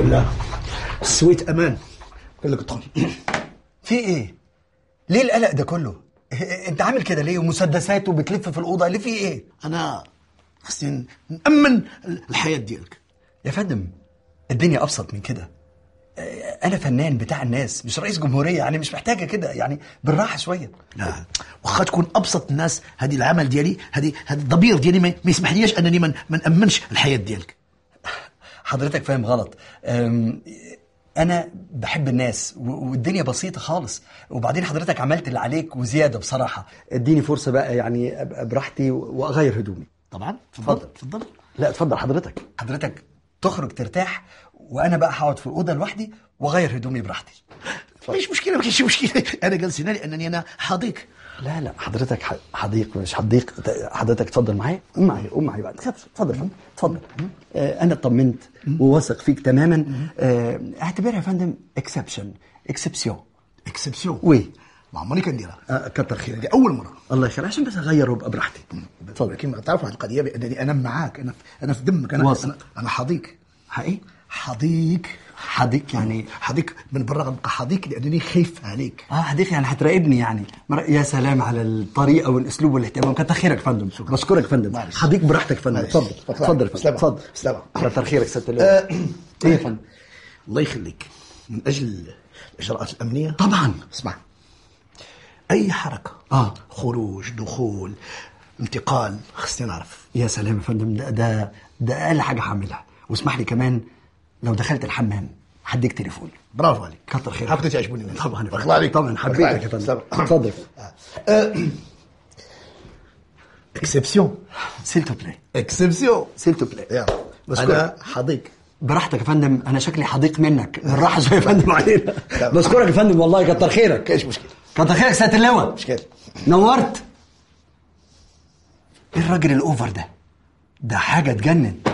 الله سويت امان قال لك ادخل في ايه ليه القلق ده كله انت عامل كده ليه ومسدسات وبتلف في الاوضه ليه في ايه انا خصني نامن الحياه ديالك يا فندم الدنيا ابسط من كده انا فنان بتاع الناس مش رئيس جمهوريه يعني مش محتاجه كده يعني بالراحه شويه لا واخا تكون ابسط الناس هذه العمل ديالي هذه هذا الضمير ديالي ما ما يسمحليش انني ما ما نامنش الحياه ديالك حضرتك فاهم غلط أم، انا بحب الناس و- والدنيا بسيطه خالص وبعدين حضرتك عملت اللي عليك وزياده بصراحه اديني فرصه بقى يعني ابقى براحتي واغير هدومي طبعا تفضل تفضل لا اتفضل حضرتك حضرتك تخرج ترتاح وانا بقى هقعد في الاوضه لوحدي واغير هدومي براحتي مش مشكله ما كاينش مشكله انا جالس هنا لانني انا حديق لا لا حضرتك ح- حديق مش حديق حضرتك اتفضل معايا قوم معايا قوم معايا بقى اتفضل اتفضل اتفضل آه انا اطمنت وواثق فيك تماما آه اعتبرها يا فندم اكسبشن اكسبسيون اكسبسيون وي ما عمرني كنديرها آه كتر خيرك دي اول مره الله يخليك عشان بس اغير وابقى براحتي اتفضل كما تعرف عن القضيه بانني انا معاك انا انا في دمك انا واثق. انا, أنا حديق حقيقي حديق حديق يعني حديق من برا غنبقى حديق لانني خايف عليك اه حديقي يعني هتراقبني يعني مر- يا سلام على الطريقه والاسلوب والاهتمام كتر خيرك يا فندم بشكرك يا فندم معلش. حديق براحتك يا فندم معلش. اتفضل اتفضل يا فندم سلامة. اتفضل سلامة. كتر خيرك سياده اللواء ايه يا فندم الله يخليك من اجل الاجراءات الامنيه طبعا اسمع اي حركه آه. خروج دخول انتقال خصني نعرف يا سلام يا فندم ده ده ده اقل حاجه هعملها واسمح لي كمان لو دخلت الحمام هديك تليفون برافو عليك كتر خيرك حركتك تعجبني منك. طبعا يا بارك فندم. الله عليك طبعا بارك حبيتك الله يا عليك. فندم سلام. اتفضل اكسبسيون سيل تو بلاي اكسبسيون سيل تو بلاي يا أنا- انا حديق براحتك يا فندم انا شكلي حديق منك بالراحه شويه يا فندم علينا لا. بشكرك يا فندم والله كتر خيرك كاينش مشكل كتر خيرك سياده اللواء مشكل نورت ايه الراجل الاوفر ده ده حاجه تجنن